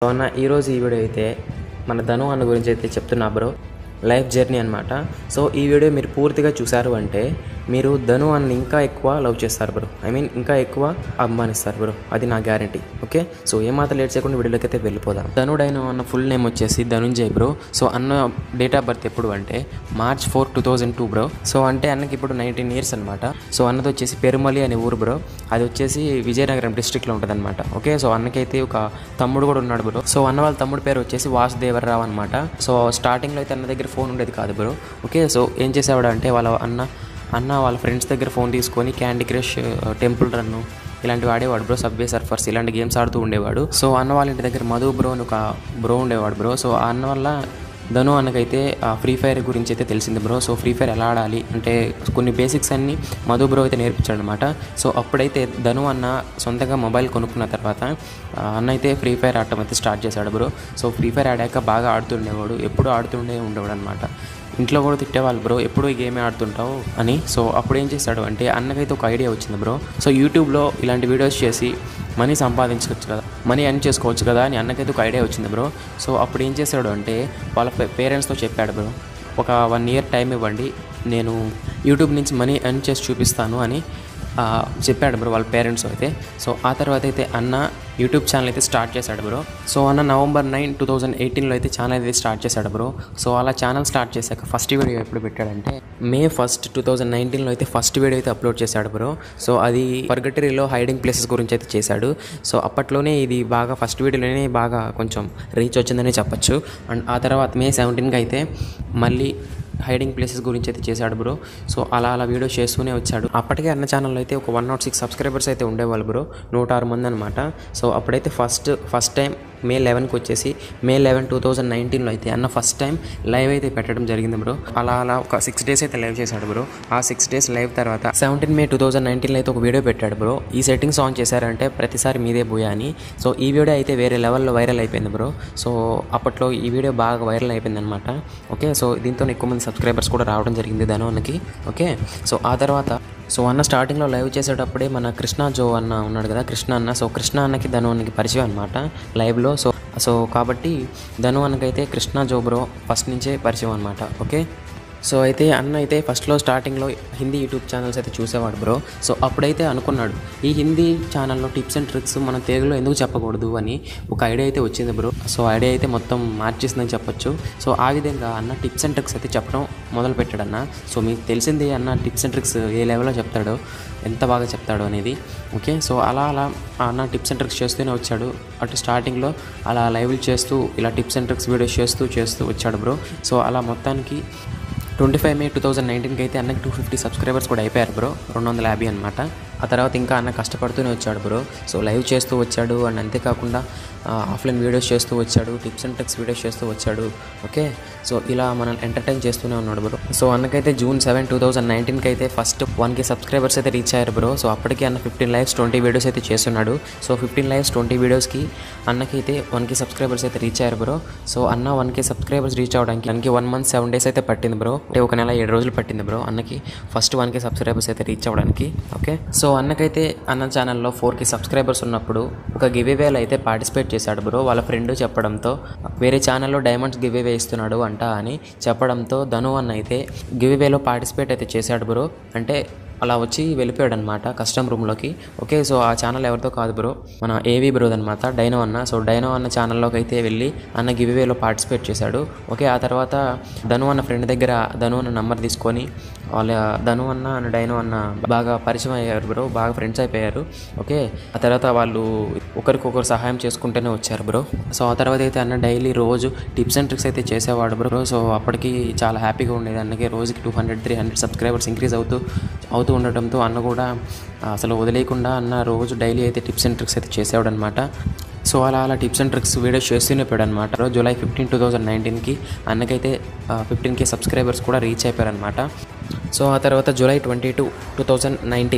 so అన్న ఈరోజు ఈ వీడియో అయితే మన ధను అన్న గురించి అయితే చెప్తున్నా బ్రో లైఫ్ జర్నీ అనమాట సో ఈ వీడియో మీరు పూర్తిగా చూసారు అంటే మీరు ధను అన్న ఇంకా ఎక్కువ లవ్ చేస్తారు బ్రో ఐ మీన్ ఇంకా ఎక్కువ అభిమానిస్తారు బ్రో అది నా గ్యారంటీ ఓకే సో ఏమాత్రం లేట్ చేయకుండా వీడియోలోకి అయితే వెళ్ళిపోదాం ధను డైనో అన్న ఫుల్ నేమ్ వచ్చేసి ధనుంజయ్ బ్రో సో అన్న డేట్ ఆఫ్ బర్త్ ఎప్పుడు అంటే March four two thousand two bro so అంటే అన్నకి ఇప్పుడు నైన్టీన్ ఇయర్స్ అనమాట సో అన్నది వచ్చేసి పెరుమలి అనే ఊరు బ్రో అది వచ్చేసి విజయనగరం డిస్ట్రిక్ట్లో ఉంటుంది అనమాట ఓకే సో అన్నకైతే ఒక తమ్ముడు కూడా ఉన్నాడు బ్రో సో అన్న వాళ్ళ తమ్ముడు పేరు వచ్చేసి వాసుదేవరరావు అనమాట సో స్టార్టింగ్లో అయితే అన్న దగ్గర ఫోన్ ఉండేది కాదు బ్రో ఓకే సో ఏం చేసేవాడు అంటే వాళ్ళ అన్న అన్న వాళ్ళ ఫ్రెండ్స్ దగ్గర ఫోన్ తీసుకొని క్యాండీ క్రష్ టెంపుల్ రన్ను ఇలాంటివి ఆడేవాడు బ్రో సబ్వే సర్ఫర్స్ ఇలాంటి గేమ్స్ ఆడుతూ ఉండేవాడు సో అన్న వాళ్ళ ఇంటి దగ్గర మధు బ్రో అని ఒక బ్రో ఉండేవాడు బ్రో సో ఆ అన్న వల్ల ధను అన్నకైతే ఆ ఫ్రీ ఫైర్ గురించి అయితే తెలిసింది బ్రో సో ఫ్రీ ఫైర్ ఎలా ఆడాలి అంటే కొన్ని బేసిక్స్ అన్ని మధు బ్రో అయితే నేర్పించాడు అనమాట సో అప్పుడైతే ధను అన్న సొంతంగా మొబైల్ కొనుక్కున్న తర్వాత ఆ, అన్న అయితే ఫ్రీ ఫైర్ ఆడటం అయితే స్టార్ట్ చేశాడు బ్రో సో ఫ్రీ ఫైర్ ఆడాక బాగా ఆడుతుండేవాడు ఎప్పుడు ఆడుతుండే ఉండేవాడు అనమాట ఇంట్లో కూడా తిట్టేవాళ్ళు బ్రో ఎప్పుడు ఈ గేమే ఆడుతుంటావు అని సో అప్పుడు ఏం చేశాడు అంటే అన్నకైతే ఒక ఐడియా వచ్చింది బ్రో సో యూట్యూబ్లో ఇలాంటి వీడియోస్ చేసి మనీ సంపాదించుకోవచ్చు కదా మనీ ఎర్న్ చేసుకోవచ్చు కదా అని అన్నకైతే ఒక ఐడియా వచ్చింది బ్రో సో అప్పుడు ఏం చేశాడు అంటే వాళ్ళ పేరెంట్స్తో చెప్పాడు బ్రో ఒక వన్ ఇయర్ టైం ఇవ్వండి నేను యూట్యూబ్ నుంచి మనీ ఎర్న్ చేసి చూపిస్తాను అని ఆ, చెప్పాడు బ్రో వాళ్ళ పేరెంట్స్ అయితే సో ఆ తర్వాత అయితే అన్న యూట్యూబ్ ఛానల్ అయితే స్టార్ట్ చేశాడు బ్రో సో అన్న నవంబర్ నైన్ టూ థౌజండ్ ఎయిటీన్లో అయితే ఛానల్ అయితే స్టార్ట్ చేశాడు బ్రో సో అలా ఛానల్ స్టార్ట్ చేశాక ఫస్ట్ వీడియో ఎప్పుడు పెట్టాడంటే మే ఫస్ట్ టూ థౌజండ్ నైన్టీన్లో అయితే ఫస్ట్ వీడియో అయితే అప్లోడ్ చేశాడు బ్రో సో అది పర్గటరీలో హైడింగ్ ప్లేసెస్ గురించి అయితే చేశాడు సో అప్పట్లోనే ఇది బాగా ఫస్ట్ వీడియోలోనే బాగా కొంచెం రీచ్ వచ్చిందని చెప్పొచ్చు అండ్ ఆ తర్వాత మే సెవెంటీన్కి అయితే మళ్ళీ హైడింగ్ ప్లేసెస్ గురించి అయితే చేశాడు బ్రో సో అలా అలా వీడియో చేస్తూనే వచ్చాడు అప్పటికే అన్న ఛానల్లో అయితే ఒక వన్ నాట్ సిక్స్ సబ్స్క్రైబర్స్ అయితే ఉండేవాళ్ళు బ్రో నూట ఆరు మంది అనమాట సో అప్పుడైతే ఫస్ట్ ఫస్ట్ టైం మే లెవెన్కి వచ్చేసి మే లెవెన్ టూ థౌజండ్ నైన్టీన్లో అయితే అన్న ఫస్ట్ టైం లైవ్ అయితే పెట్టడం జరిగింది బ్రో అలా అలా ఒక సిక్స్ డేస్ అయితే లైవ్ చేశాడు బ్రో ఆ సిక్స్ డేస్ లైవ్ తర్వాత సెవెంటీన్ మే టూ థౌజండ్ నైన్టీన్లో అయితే ఒక వీడియో పెట్టాడు బ్రో ఈ సెట్టింగ్స్ ఆన్ చేశారంటే ప్రతిసారి మీదే పోయా అని సో ఈ వీడియో అయితే వేరే లెవెల్లో వైరల్ అయిపోయింది బ్రో సో అప్పట్లో ఈ వీడియో బాగా వైరల్ అయిపోయింది అనమాట ఓకే సో దీంతో ఎక్కువ మంది సబ్స్క్రైబర్స్ కూడా రావడం జరిగింది ధను అన్నకి ఓకే సో ఆ తర్వాత సో అన్న స్టార్టింగ్లో లైవ్ చేసేటప్పుడే మన కృష్ణ జో అన్న ఉన్నాడు కదా కృష్ణ అన్న సో కృష్ణ అన్నకి ధను అన్నకి పరిచయం అనమాట లైవ్లో సో సో కాబట్టి ధను అన్నకైతే కృష్ణ జో బ్రో ఫస్ట్ నుంచే పరిచయం అనమాట ఓకే సో అయితే అన్న అయితే ఫస్ట్లో స్టార్టింగ్లో హిందీ యూట్యూబ్ ఛానల్స్ అయితే చూసేవాడు బ్రో సో అప్పుడైతే అనుకున్నాడు ఈ హిందీ ఛానల్లో టిప్స్ అండ్ ట్రిక్స్ మన తెలుగులో ఎందుకు చెప్పకూడదు అని ఒక ఐడియా అయితే వచ్చింది బ్రో సో ఐడియా అయితే మొత్తం మార్చేసిందని చెప్పొచ్చు సో ఆ విధంగా అన్న టిప్స్ అండ్ ట్రిక్స్ అయితే చెప్పడం మొదలు పెట్టాడు అన్న సో మీకు తెలిసింది అన్న టిప్స్ అండ్ ట్రిక్స్ ఏ లెవెల్లో చెప్తాడో ఎంత బాగా చెప్తాడో అనేది ఓకే సో అలా అలా ఆ అన్న టిప్స్ అండ్ ట్రిక్స్ చేస్తూనే వచ్చాడు అటు స్టార్టింగ్లో అలా లైవ్లు చేస్తూ ఇలా టిప్స్ అండ్ ట్రిక్స్ వీడియోస్ చేస్తూ చేస్తూ వచ్చాడు బ్రో సో అలా మొత్తానికి twenty five May two thousand నైన్టీన్కి అయితే అన్నకి టూ ఫిఫ్టీ సబ్స్క్రైబర్స్ కూడా అయిపోయారు బ్రో రెండు వందల యాభై అనమాట ఆ తర్వాత ఇంకా అన్న కష్టపడుతూనే వచ్చాడు బ్రో సో లైవ్ చేస్తూ వచ్చాడు అండ్ అంతేకాకుండా ఆఫ్లైన్ వీడియోస్ చేస్తూ వచ్చాడు టిప్స్ అండ్ ట్రిక్స్ వీడియోస్ చేస్తూ వచ్చాడు ఓకే సో ఇలా మనం ఎంటర్టైన్ చేస్తూనే ఉన్నాడు బ్రో సో అన్నకైతే జూన్ సెవెన్ టూ థౌజండ్ నైన్టీన్కి అయితే ఫస్ట్ వన్ కే సబ్స్క్రైబర్స్ అయితే రీచ్ అయ్యారు బ్రో సో అప్పటికి అన్న ఫిఫ్టీన్ లైవ్స్ ట్వంటీ వీడియోస్ అయితే చేస్తున్నాడు సో ఫిఫ్టీన్ లైవ్స్ ట్వంటీ వీడియోస్కి అన్నకైతే వన్ కే సబ్స్క్రైబర్స్ అయితే రీచ్ అయ్యారు బ్రో సో అన్న వన్ కే సబ్స్క్రైబర్స్ రీచ్ అవడానికి అన్నకి వన్ మంత్ సెవెన్ డేస్ అయితే పట్టింది బ్రో అంటే ఒక నెల ఏడు రోజులు పట్టింది బ్రో అన్నకి ఫస్ట్ వన్ కే సబ్స్క్రైబర్స్ అయితే రీచ్ అవ్వడానికి ఓకే సో అన్నకైతే అన్న ఛానల్లో ఫోర్ కే సబ్స్క్రైబర్స్ ఉన్నప్పుడు ఒక గివ్ అవేలో అయితే పార్టిసిపేట్ చేశాడు బ్రో వాళ్ళ ఫ్రెండ్ చెప్పడంతో వేరే ఛానల్లో డైమండ్స్ గివ్ అవే ఇస్తున్నాడు అంట అని చెప్పడంతో ధను అన్న అయితే గివ్ అవేలో పార్టిసిపేట్ అయితే చేశాడు బ్రో అంటే అలా వచ్చి వెళ్ళిపోయాడు అనమాట కస్టమ్ రూమ్లోకి ఓకే సో ఆ ఛానల్ ఎవరితో కాదు బ్రో మన ఏవి బ్రోద్ అనమాట డైనో అన్న సో డైనో అన్న ఛానల్లోకి అయితే వెళ్ళి అన్న గివ్ అవేలో పార్టిసిపేట్ చేశాడు ఓకే ఆ తర్వాత ధను అన్న ఫ్రెండ్ దగ్గర ధను అన్న నంబర్ తీసుకొని వాళ్ళ ధను అన్న అండ్ డైనో అన్న బాగా పరిచయం అయ్యారు బ్రో బాగా ఫ్రెండ్స్ అయిపోయారు ఓకే ఆ తర్వాత వాళ్ళు ఒకరికొకరు సహాయం చేసుకుంటూనే వచ్చారు బ్రో సో ఆ తర్వాత అయితే అన్న డైలీ రోజు టిప్స్ అండ్ ట్రిక్స్ అయితే చేసేవాడు బ్రో సో అప్పటికి చాలా హ్యాపీగా ఉండేది అన్నకి రోజుకి two hundred three hundred subscribers increase అవుతూ అవుతూ ఉండటంతో అన్న కూడా అసలు వదిలేయకుండా అన్న రోజు డైలీ అయితే టిప్స్ అండ్ ట్రిక్స్ అయితే చేసేవాడు అనమాట సో అలా అలా టిప్స్ అండ్ ట్రిక్స్ వీడియోస్ చేస్తూనే పోయాడు అనమాట జూలై ఫిఫ్టీన్ టూ థౌజండ్ నైన్టీన్కి అన్నకైతే ఫిఫ్టీన్ కే సబ్స్క్రైబర్స్ కూడా రీచ్ అయిపోయారు అనమాట సో ఆ తర్వాత July twenty two two thousand nineteen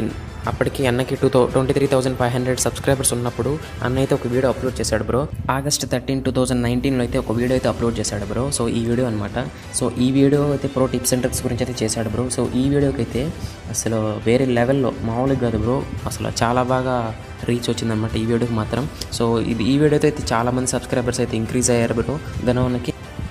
అప్పటికి అన్నకి two thou twenty three thousand five hundred subscribers ఉన్నప్పుడు అన్న అయితే ఒక వీడియో అప్లోడ్ చేశాడు bro August thirteen two thousand నైన్టీన్లో అయితే ఒక వీడియో అయితే అప్లోడ్ చేశాడు బ్రో సో ఈ వీడియో అనమాట సో ఈ వీడియో అయితే ప్రో టిప్స్ అండ్ ట్రిక్స్ గురించి అయితే చేశాడు బ్రో సో ఈ వీడియోకి అయితే అసలు వేరే లెవెల్లో మామూలుగా కాదు బ్రో అసలు చాలా బాగా రీచ్ వచ్చిందన్నమాట ఈ వీడియోకి మాత్రం సో ఇది ఈ వీడియోతో అయితే చాలామంది సబ్స్క్రైబర్స్ అయితే ఇంక్రీజ్ అయ్యారు బ్రో ధనవన్నకి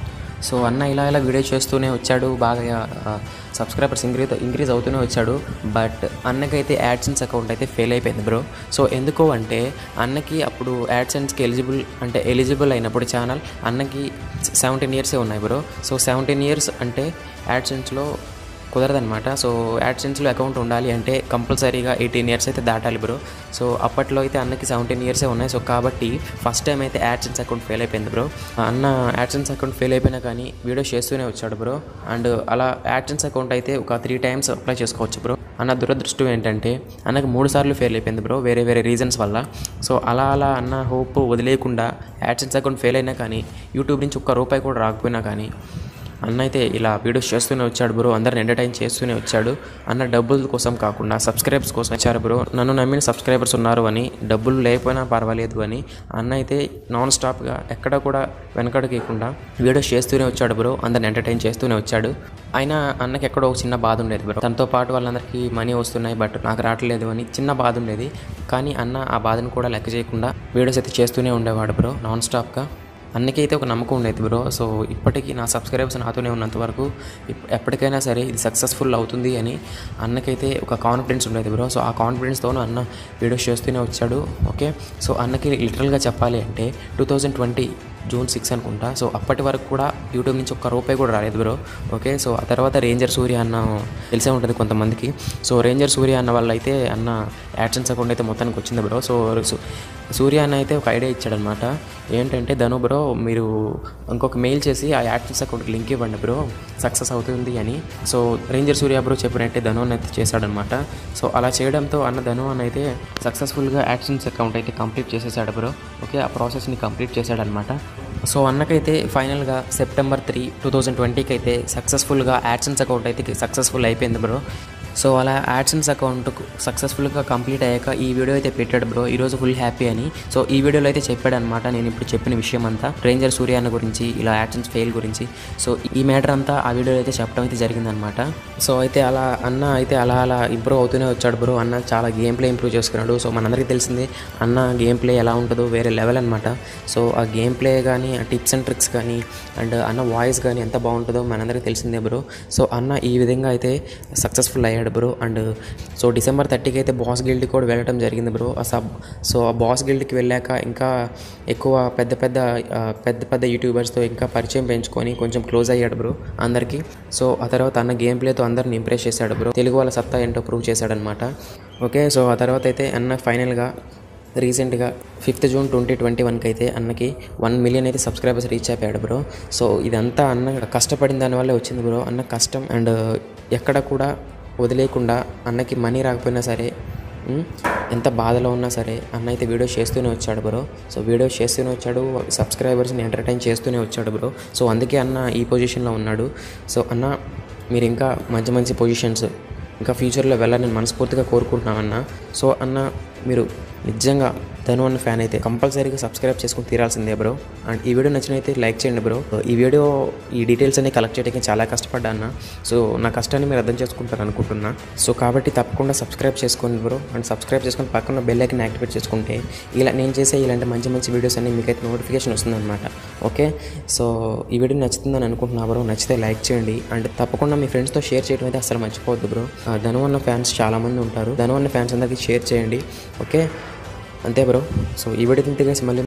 సో అన్న ఇలా ఇలా వీడియో చేస్తూనే వచ్చాడు బాగా సబ్స్క్రైబర్స్ ఇంక్రీజ్ ఇంక్రీజ్ అవుతూనే వచ్చాడు బట్ అన్నకైతే యాడ్సెన్స్ అకౌంట్ అయితే ఫెయిల్ అయిపోయింది బ్రో సో ఎందుకు అంటే అన్నకి అప్పుడు యాడ్సెన్స్కి ఎలిజిబుల్ అంటే ఎలిజిబుల్ అయినప్పుడు ఛానల్ అన్నకి సెవెంటీన్ ఇయర్సే ఉన్నాయి బ్రో సో సెవెంటీన్ ఇయర్స్ అంటే యాడ్సెన్స్లో కుదరదనమాట సో యాడ్సెన్స్లో అకౌంట్ ఉండాలి అంటే కంపల్సరీగా ఎయిటీన్ ఇయర్స్ అయితే దాటాలి బ్రో సో అప్పట్లో అయితే అన్నకి సెవెంటీన్ ఇయర్సే ఉన్నాయి సో కాబట్టి ఫస్ట్ టైం అయితే యాడ్సెన్స్ అకౌంట్ ఫెయిల్ అయిపోయింది బ్రో అన్న యాడ్సెన్స్ అకౌంట్ ఫెయిల్ అయిపోయినా కానీ వీడియో చేస్తూనే వచ్చాడు బ్రో అండ్ అలా యాడ్సెన్స్ అకౌంట్ అయితే ఒక త్రీ టైమ్స్ అప్లై చేసుకోవచ్చు బ్రో అన్న దురదృష్టం ఏంటంటే అన్నకి మూడు సార్లు ఫెయిల్ అయిపోయింది బ్రో వేరే వేరే రీజన్స్ వల్ల సో అలా అలా అన్న హోప్ వదిలేయకుండా యాడ్సెన్స్ అకౌంట్ ఫెయిల్ అయినా కానీ యూట్యూబ్ నుంచి ఒక్క రూపాయి కూడా రాకపోయినా కానీ అన్న అయితే ఇలా వీడియోస్ చేస్తూనే వచ్చాడు బ్రో అందరిని ఎంటర్టైన్ చేస్తూనే వచ్చాడు అన్న డబ్బుల కోసం కాకుండా సబ్స్క్రైబర్స్ కోసం వచ్చారు బ్రో నన్ను నమ్మిన సబ్స్క్రైబర్స్ ఉన్నారు అని డబ్బులు లేకపోయినా పర్వాలేదు అని అన్న అయితే నాన్ స్టాప్గా ఎక్కడ కూడా వెనకడకేయకుండా వీడియోస్ చేస్తూనే వచ్చాడు బ్రో అందరిని ఎంటర్టైన్ చేస్తూనే వచ్చాడు అయినా అన్నకి ఎక్కడో ఒక చిన్న బాధ ఉండేది బ్రో తనతో పాటు వాళ్ళందరికీ మనీ వస్తున్నాయి బట్ నాకు రావట్లేదు అని చిన్న బాధ ఉండేది కానీ అన్న ఆ బాధను కూడా లెక్క చేయకుండా వీడియోస్ అయితే చేస్తూనే ఉండేవాడు బ్రో నాన్ స్టాప్గా అన్నకైతే ఒక నమ్మకం ఉండేది బ్రో సో ఇప్పటికీ నా సబ్స్క్రైబర్స్ నాతోనే ఉన్నంత వరకు ఇప్- ఎప్పటికైనా సరే ఇది సక్సెస్ఫుల్ అవుతుంది అని అన్నకైతే ఒక కాన్ఫిడెన్స్ ఉండేది బ్రో సో ఆ కాన్ఫిడెన్స్తోనూ అన్న వీడియోస్ చేస్తూనే వచ్చాడు ఓకే సో అన్నకి లిటరల్గా చెప్పాలి అంటే two thousand twenty June six అనుకుంటా సో అప్పటి వరకు కూడా యూట్యూబ్ నుంచి ఒక్క రూపాయి కూడా రాలేదు బ్రో ఓకే సో ఆ తర్వాత రేంజర్ సూర్య అన్న తెలిసే ఉంటుంది కొంతమందికి సో రేంజర్ సూర్య అన్న వాళ్ళు అయితే అన్న యాడ్సెన్స్ అకౌంట్ అయితే మొత్తానికి వచ్చింది బ్రో సో సు- సూర్య అన్న అయితే ఒక ఐడియా ఇచ్చాడనమాట ఏంటంటే ధను బ్రో మీరు ఇంకొక మెయిల్ చేసి ఆ యాడ్సెన్స్ అకౌంట్కి లింక్ ఇవ్వండి బ్రో సక్సెస్ అవుతుంది అని సో రేంజర్ సూర్య బ్రో చెప్పినట్టే ధను అన్న అయితే చేశాడనమాట సో అలా చేయడంతో అన్న ధను అన్న అయితే సక్సెస్ఫుల్గా యాడ్సెన్స్ అకౌంట్ అయితే కంప్లీట్ చేసేసాడు బ్రో ఓకే ఆ ప్రాసెస్ని కంప్లీట్ చేశాడనమాట సో అన్నకైతే ఫైనల్గా సెప్టెంబర్ త్రీ టూ థౌజండ్ ట్వంటీకి అయితే సక్సెస్ఫుల్గా యాడ్సెన్స్ అకౌంట్ అయితే సక్సెస్ఫుల్ అయిపోయింది బ్రో సో అలా యాడ్సెన్స్ అకౌంట్ సక్సెస్ఫుల్గా కంప్లీట్ అయ్యాక ఈ వీడియో అయితే పెట్టాడు బ్రో ఈరోజు ఫుల్ హ్యాపీ అని సో ఈ వీడియోలో అయితే చెప్పాడు అనమాట నేను ఇప్పుడు చెప్పిన విషయం అంతా రేంజర్ సూర్య అన్న గురించి ఇలా యాడ్సెన్స్ ఫెయిల్ గురించి సో ఈ మ్యాటర్ అంతా ఆ వీడియోలో అయితే చెప్పడం అయితే జరిగిందనమాట సో అయితే అలా అన్న అయితే అలా అలా ఇంప్రూవ్ అవుతూనే వచ్చాడు బ్రో అన్న చాలా గేమ్ ప్లే ఇంప్రూవ్ చేసుకున్నాడు సో మనందరికీ తెలిసింది అన్న గేమ్ ప్లే ఎలా ఉంటుందో వేరే లెవెల్ అనమాట సో ఆ గేమ్ ప్లే కానీ ఆ టిప్స్ అండ్ ట్రిక్స్ కానీ అండ్ అన్న వాయిస్ కానీ ఎంత బాగుంటుందో మనందరికీ తెలిసిందే బ్రో సో అన్న ఈ విధంగా అయితే సక్సెస్ఫుల్ అయ్యాడు బ్రో అండ్ సో డిసెంబర్ థర్టీకి అయితే బాస్ గిల్డ్కి కూడా వెళ్ళడం జరిగింది బ్రో ఆ సబ్ సో ఆ బాస్ గిల్డ్కి వెళ్ళాక ఇంకా ఎక్కువ పెద్ద పెద్ద ఆ, పెద్ద పెద్ద యూట్యూబర్స్తో ఇంకా పరిచయం పెంచుకొని కొంచెం క్లోజ్ అయ్యాడు బ్రో అందరికీ సో ఆ తర్వాత అన్న గేమ్ ప్లేతో అందరిని ఇంప్రెస్ చేశాడు బ్రో తెలుగు వాళ్ళ సత్తా ఏంటో ప్రూవ్ చేశాడనమాట ఓకే సో ఆ తర్వాత అయితే అన్న ఫైనల్గా రీసెంట్గా ఫిఫ్త్ జూన్ ట్వంటీ ట్వంటీ వన్కి అయితే అన్నకి వన్ మిలియన్ అయితే సబ్స్క్రైబర్స్ రీచ్ అయిపోయాడు బ్రో సో ఇదంతా అన్న కష్టపడిన దానివల్లే వచ్చింది బ్రో అన్న కష్టం అండ్ ఎక్కడ కూడా వదిలేయకుండా అన్నకి మనీ రాకపోయినా సరే ఉమ్, ఎంత బాధలో ఉన్నా సరే అన్న అయితే వీడియోస్ చేస్తూనే వచ్చాడు బ్రో సో వీడియోస్ చేస్తూనే వచ్చాడు సబ్స్క్రైబర్స్ని ఎంటర్టైన్ చేస్తూనే వచ్చాడు బ్రో సో అందుకే అన్న ఈ పొజిషన్లో ఉన్నాడు సో అన్న మీరు ఇంకా మంచి మంచి పొజిషన్స్ ఇంకా ఫ్యూచర్లో వెళ్ళాలని మనస్ఫూర్తిగా కోరుకుంటున్నామన్న సో అన్న మీరు నిజంగా ధను అన్న ఫ్యాన్ అయితే కంపల్సరీగా సబ్స్క్రైబ్ చేసుకుని తీరాల్సిందే బ్రో అండ్ ఈ వీడియో నచ్చినైతే లైక్ చేయండి బ్రో ఈ వీడియో ఈ డీటెయిల్స్ అన్ని కలెక్ట్ చేయడానికి చాలా కష్టపడ్డా అన్న సో నా కష్టాన్ని మీరు అర్థం చేసుకుంటారు అనుకుంటున్నా సో కాబట్టి తప్పకుండా సబ్స్క్రైబ్ చేసుకోండి బ్రో అండ్ సబ్స్క్రైబ్ చేసుకొని పక్కన బెల్ ఐకన్ యాక్టివేట్ చేసుకుంటే ఇలా నేను చేసే ఇలాంటి మంచి మంచి వీడియోస్ అన్ని మీకైతే నోటిఫికేషన్ వస్తుందన్నమాట ఓకే సో ఈ వీడియో నచ్చుతుందని అనుకుంటున్నా బ్రో నచ్చితే లైక్ చేయండి అండ్ తప్పకుండా మీ ఫ్రెండ్స్తో షేర్ చేయడం అయితే అసలు మర్చిపోవద్దు బ్రో ఆ, ధను అన్న ఫ్యాన్స్ చాలామంది ఉంటారు ధను అన్న ఫ్యాన్స్ అందరికీ షేర్ చేయండి ఓకే అంతే బ్రో సో ఈ వీడియో తింటే మళ్ళీ